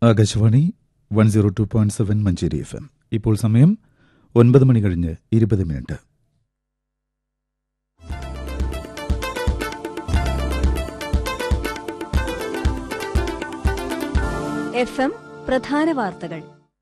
Akashvani one zero two point seven Manjeri F M ഇപ്പോൾ സമയം ഒൻപത് മണി കഴിഞ്ഞ് ഇരുപത് മിനിറ്റ് എഫ് എം പ്രധാന വാർത്തകൾ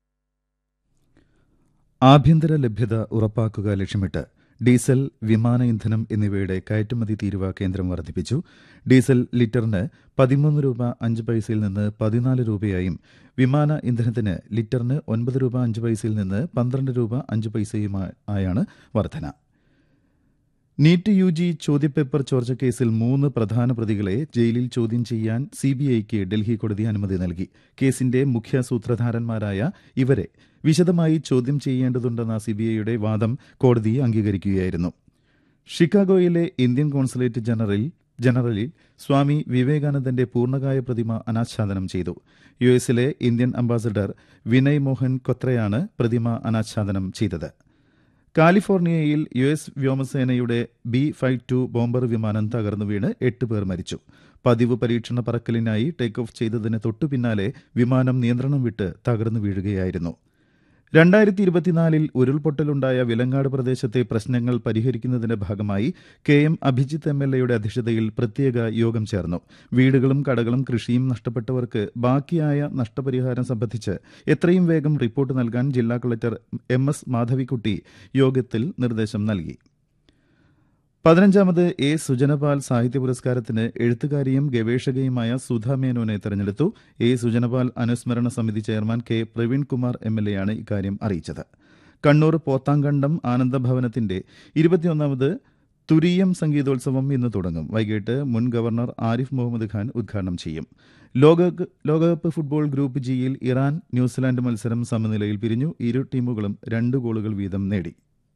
ആഭ്യന്തര ലഭ്യത ഉറപ്പാക്കുക ലക്ഷ്യമിട്ട് ഡീസൽ വിമാന ഇന്ധനം എന്നിവയുടെ കയറ്റുമതി തീരുവ കേന്ദ്രം വർദ്ധിപ്പിച്ചു ഡീസൽ ലിറ്ററിന് പതിമൂന്ന് രൂപ അഞ്ച് പൈസയിൽ നിന്ന് പതിനാല് രൂപയായും വിമാന ഇന്ധനത്തിന് ലിറ്ററിന് ഒൻപത് രൂപ അഞ്ച് പൈസയിൽ നിന്ന് പന്ത്രണ്ട് രൂപ അഞ്ച് പൈസയുമായാണ് വർധന നീറ്റ് യു ജി ചോദ്യപേപ്പർ ചോർച്ച കേസിൽ മൂന്ന് പ്രധാന പ്രതികളെ ജയിലിൽ ചോദ്യം ചെയ്യാൻ സിബിഐക്ക് ഡൽഹി കോടതി അനുമതി നൽകി കേസിന്റെ മുഖ്യ സൂത്രധാരന്മാരായ ഇവരെ വിശദമായി ചോദ്യം ചെയ്യേണ്ടതുണ്ടെന്ന സിബിഐയുടെ വാദം കോടതി അംഗീകരിക്കുകയായിരുന്നു ഷിക്കാഗോയിലെ ഇന്ത്യൻ കോൺസുലേറ്റ് ജനറൽ ജനറലിൽ സ്വാമി വിവേകാനന്ദന്റെ പൂർണ്ണകായ പ്രതിമ അനാച്ഛാദനം ചെയ്തു യു എസിലെ ഇന്ത്യൻ അംബാസഡർ വിനയ് മോഹൻ കൊത്രയാണ് പ്രതിമ അനാച്ഛാദനം ചെയ്തത് കാലിഫോർണിയയിൽ യു എസ് വ്യോമസേനയുടെ ബി ഫൈവ് ടു ബോംബർ വിമാനം തകർന്നു വീണ് എട്ട് പേർ മരിച്ചു പതിവ് പരീക്ഷണ പറക്കലിനായി ടേക്ക് ഓഫ് ചെയ്തതിന് തൊട്ടു പിന്നാലെ വിമാനം നിയന്ത്രണം വിട്ട് തകർന്നു വീഴുകയായിരുന്നു രണ്ടായിരത്തി ഇരുപത്തിനാലിൽ ഉരുൾപൊട്ടലുണ്ടായ വിലങ്ങാട് പ്രദേശത്തെ പ്രശ്നങ്ങൾ പരിഹരിക്കുന്നതിന്റെ ഭാഗമായി K M Abhijith M L എയുടെ അധ്യക്ഷതയിൽ പ്രത്യേക യോഗം ചേർന്നു വീടുകളും കടകളും കൃഷിയും നഷ്ടപ്പെട്ടവർക്ക് ബാക്കിയായ നഷ്ടപരിഹാരം സംബന്ധിച്ച് എത്രയും വേഗം റിപ്പോർട്ട് നൽകാൻ ജില്ലാ കളക്ടർ എം എസ് മാധവിക്കുട്ടി യോഗത്തിൽ നിർദ്ദേശം നൽകി പതിനഞ്ചാമത് എ സുജനപാൽ സാഹിത്യ പുരസ്കാരത്തിന് എഴുത്തുകാരിയും ഗവേഷകയുമായ സുധ മേനോനെ തെരഞ്ഞെടുത്തു എ സുജനപാൽ അനുസ്മരണ സമിതി chairman K Praveen Kumar M L എയാണ് ഇക്കാര്യം അറിയിച്ചത് കണ്ണൂർ പോത്താങ്കണ്ടം ആനന്ദഭവനത്തിന്റെ ഇരുപത്തിയൊന്നാമത് തുരീയം സംഗീതോത്സവം ഇന്ന് തുടങ്ങും വൈകിട്ട് മുൻ ഗവർണർ ആരിഫ് മുഹമ്മദ് ഖാൻ ഉദ്ഘാടനം ചെയ്യും ലോക ലോകകപ്പ് ഫുട്ബോൾ ഗ്രൂപ്പ് ജിയിൽ ഇറാൻ ന്യൂസിലാൻഡ് മത്സരം സമനിലയിൽ പിരിഞ്ഞു ഇരു ടീമുകളും രണ്ട് ഗോളുകൾ വീതം നേടി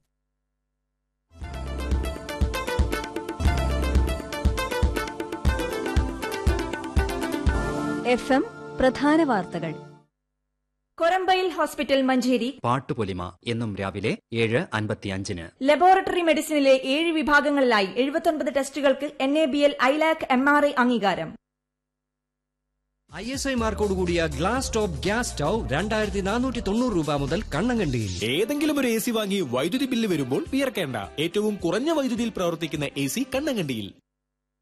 എഫ് എം പ്രധാന വാർത്തകൾ കൊരമ്പയിൽ ഹോസ്പിറ്റൽ മഞ്ചേരി പാട്ടുപൊലിമ എന്നും രാവിലെ ഏഴ് അൻപത്തിയഞ്ചിന് ലബോറട്ടറി മെഡിസിനിലെ ഏഴ് വിഭാഗങ്ങളിലായി എഴുപത്തൊൻപത് ടെസ്റ്റുകൾക്ക് N A B L ILAC M R I അംഗീകാരം ഐ എസ് ഐ മാർക്കോട് കൂടിയ ഗ്ലാസ് ടോപ്പ് ഗ്യാസ് സ്റ്റൗ രണ്ടായിരത്തി നാനൂറ്റി തൊണ്ണൂറ് രൂപ മുതൽ കണ്ണങ്കണ്ടിയിൽ ഏതെങ്കിലും ഒരു എ സി വാങ്ങി വൈദ്യുതി ബില്ല് വരുമ്പോൾ വിയർക്കേണ്ട ഏറ്റവും കുറഞ്ഞ വൈദ്യുതിയിൽ പ്രവർത്തിക്കുന്ന എ സി കണ്ണങ്കണ്ടിയിൽ